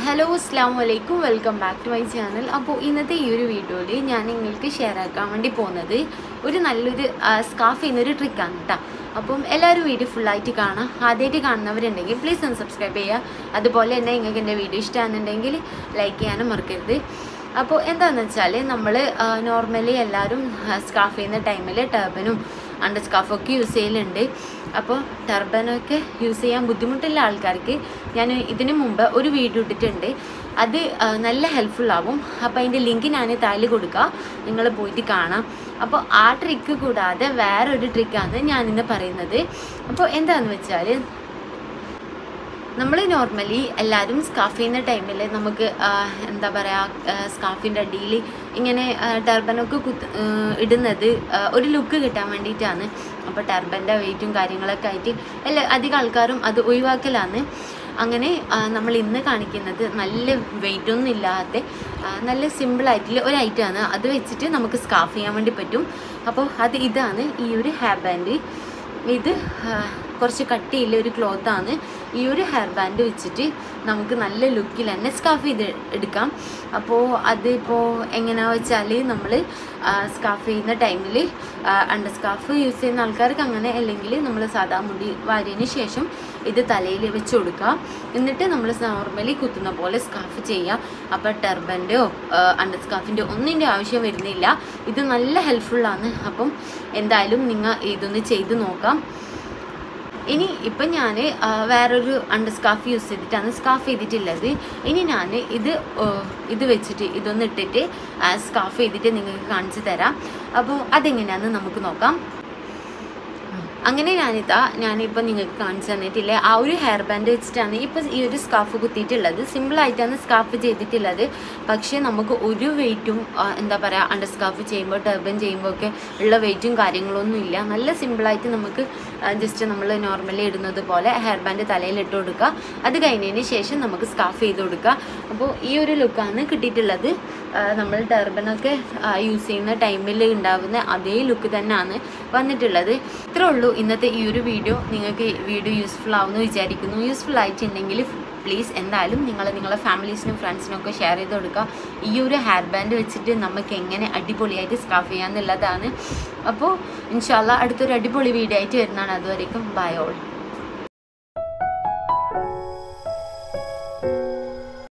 hello അസ്സാം വലൈക്കും welcome back to my channel അപ്പോൾ ഇന്നത്തെ ഈ ഒരു വീഡിയോയിൽ ഞാൻ നിങ്ങൾക്ക് ഷെയർ ആക്കാൻ വേണ്ടി പോകുന്നത് ഒരു നല്ലൊരു സ്കാഫ് ചെയ്യുന്നൊരു ട്രിക്കാണ് കേട്ടോ അപ്പം എല്ലാവരും വീഡിയോ ഫുള്ളായിട്ട് കാണാം ആദ്യമായിട്ട് കാണുന്നവരുണ്ടെങ്കിൽ പ്ലീസ് ഒന്ന് സബ്സ്ക്രൈബ് ചെയ്യുക അതുപോലെ തന്നെ നിങ്ങൾക്ക് എൻ്റെ വീഡിയോ ഇഷ്ടമാണെന്നുണ്ടെങ്കിൽ ലൈക്ക് ചെയ്യാനും മറക്കരുത് അപ്പോൾ എന്താണെന്ന് വെച്ചാൽ നമ്മൾ നോർമലി എല്ലാവരും സ്കാഫ് ചെയ്യുന്ന ടൈമിൽ ടർബനും അണ്ടർ സ്കാഫൊക്കെ യൂസ് ചെയ്യലുണ്ട് അപ്പോൾ ടർബനൊക്കെ യൂസ് ചെയ്യാൻ ബുദ്ധിമുട്ടുള്ള ആൾക്കാർക്ക് ഞാൻ ഇതിന് മുമ്പ് ഒരു വീഡിയോ ഇട്ടിട്ടുണ്ട് അത് ആ, നല്ല ഹെൽപ്ഫുൾ ആവും അപ്പോൾ അതിൻ്റെ ലിങ്ക് ഞാൻ താഴെ കൊടുക്കുക നിങ്ങൾ പോയിട്ട് കാണാം അപ്പോൾ ആ ട്രിക്ക് കൂടാതെ വേറൊരു ട്രിക്കാണ് ഞാനിന്ന് പറയുന്നത് അപ്പോൾ എന്താണെന്ന് വെച്ചാൽ നമ്മൾ നോർമലി എല്ലാവരും സ്കാഫ് ചെയ്യുന്ന ടൈമിൽ നമുക്ക് ആ, എന്താ പറയുക സ്കാഫിൻ്റെ അടിയിൽ ഇങ്ങനെ ആ, ടർബനൊക്കെ കുത്ത് ആ, ഇടുന്നത് ആ, ഒരു ലുക്ക് കിട്ടാൻ വേണ്ടിയിട്ടാണ് അപ്പോൾ ടർബൻ്റെ വെയിറ്റും കാര്യങ്ങളൊക്കെ ആയിട്ട് എല്ലാ അധികം ആൾക്കാരും അത് ഒഴിവാക്കലാണ് അങ്ങനെ ആ, നമ്മൾ ഇന്ന് കാണിക്കുന്നത് നല്ല വെയിറ്റൊന്നും ഇല്ലാത്ത ആ, നല്ല സിമ്പിളായിട്ടുള്ള ഒരു ഐറ്റമാണ് അത് വെച്ചിട്ട് നമുക്ക് സ്കാഫ് ചെയ്യാൻ വേണ്ടി പറ്റും അപ്പോൾ അത് ഇതാണ് ഈ ഒരു ഹെയർ ബാൻഡ് ഇത് ആ, കുറച്ച് കട്ടിയുള്ള ഒരു ക്ലോത്താണ് ഈ ഒരു ഹെയർ ബാൻഡ് വെച്ചിട്ട് നമുക്ക് നല്ല ലുക്കിൽ തന്നെ സ്കാഫ് ചെയ്ത് എടുക്കാം അപ്പോൾ അതിപ്പോൾ എങ്ങനെയാണെന്ന് വെച്ചാൽ നമ്മൾ സ്കാഫ് ചെയ്യുന്ന ടൈമിൽ അണ്ടർ സ്കാഫ് യൂസ് ചെയ്യുന്ന ആൾക്കാർക്ക് അങ്ങനെ അല്ലെങ്കിൽ നമ്മൾ സാധാ മുടി വാരിയതിന് ശേഷം ഇത് തലയിൽ വെച്ച് കൊടുക്കുക എന്നിട്ട് നമ്മൾ നോർമലി കുത്തുന്ന പോലെ സ്കാഫ് ചെയ്യുക അപ്പോൾ ടെർബൻ്റെയോ അണ്ടർ സ്കാഫിൻ്റെ ഒന്നിൻ്റെ ആവശ്യം വരുന്നില്ല ഇത് നല്ല ഹെൽപ്ഫുള്ളാണ് അപ്പം എന്തായാലും നിങ്ങൾ ഇതൊന്ന് ചെയ്ത് നോക്കാം ഇനി ഇപ്പം ഞാൻ വേറൊരു അണ്ടർ സ്കാഫ് യൂസ് ചെയ്തിട്ടാണ് സ്കാഫ് ചെയ്തിട്ടുള്ളത് ഇനി ഞാൻ ഇത് ആ, ഇത് വെച്ചിട്ട് ഇതൊന്ന് ഇട്ടിട്ട് സ്കാഫ് ചെയ്തിട്ട് നിങ്ങൾക്ക് കാണിച്ചു തരാം അപ്പോൾ അതെങ്ങനെയാണെന്ന് നമുക്ക് നോക്കാം അങ്ങനെ ഞാനിതാ ഞാനിപ്പോൾ നിങ്ങൾക്ക് കാണിച്ചു തന്നിട്ടില്ലേ ആ ഒരു ഹെയർ ബാൻഡ് വെച്ചിട്ടാണ് ഇപ്പോൾ ഈ ഒരു സ്കാഫ് കുത്തിയിട്ടുള്ളത് സിമ്പിളായിട്ടാണ് സ്കാഫ് ചെയ്തിട്ടുള്ളത് പക്ഷേ നമുക്ക് ഒരു വെയിറ്റും എന്താ പറയുക അണ്ടർ സ്കാഫ് ചെയ്യുമ്പോൾ ടർബൻ ചെയ്യുമ്പോൾ ഒക്കെ ഉള്ള വെയിറ്റും കാര്യങ്ങളൊന്നും ഇല്ല നല്ല സിമ്പിളായിട്ട് നമുക്ക് ജസ്റ്റ് നമ്മൾ നോർമലി ഇടുന്നത് പോലെ ഹെയർ ബാൻഡ് തലയിൽ ഇട്ട് കൊടുക്കുക അത് കഴിഞ്ഞതിന് ശേഷം നമുക്ക് സ്കാഫ് ചെയ്ത് കൊടുക്കുക അപ്പോൾ ഈ ഒരു ലുക്കാണ് കിട്ടിയിട്ടുള്ളത് ആ, നമ്മൾ ടർബനൊക്കെ യൂസ് ചെയ്യുന്ന ടൈമിൽ ഉണ്ടാകുന്ന അതേ ലുക്ക് തന്നെയാണ് വന്നിട്ടുള്ളത് ഇത്രേ ഉള്ളൂ ഇന്നത്തെ ഈ ഒരു വീഡിയോ നിങ്ങൾക്ക് വീഡിയോ യൂസ്ഫുൾ ആവുമെന്ന് വിചാരിക്കുന്നു യൂസ്ഫുൾ ആയിട്ടുണ്ടെങ്കിൽ പ്ലീസ് എന്തായാലും നിങ്ങൾ നിങ്ങളെ ഫാമിലീസിനും ഫ്രണ്ട്സിനും ഒക്കെ ഷെയർ ചെയ്ത് കൊടുക്കുക ഈ ഒരു ഹെയർ ബാൻഡ് വെച്ചിട്ട് നമുക്ക് എങ്ങനെ അടിപൊളിയായിട്ട് സ്കാഫ് ചെയ്യാമെന്നുള്ളതാണ് അപ്പോൾ ഇൻഷാല്ല അടുത്തൊരു അടിപൊളി വീഡിയോ ആയിട്ട് വരുന്നതാണ് അതുവരേക്കും ബൈ ഓൾ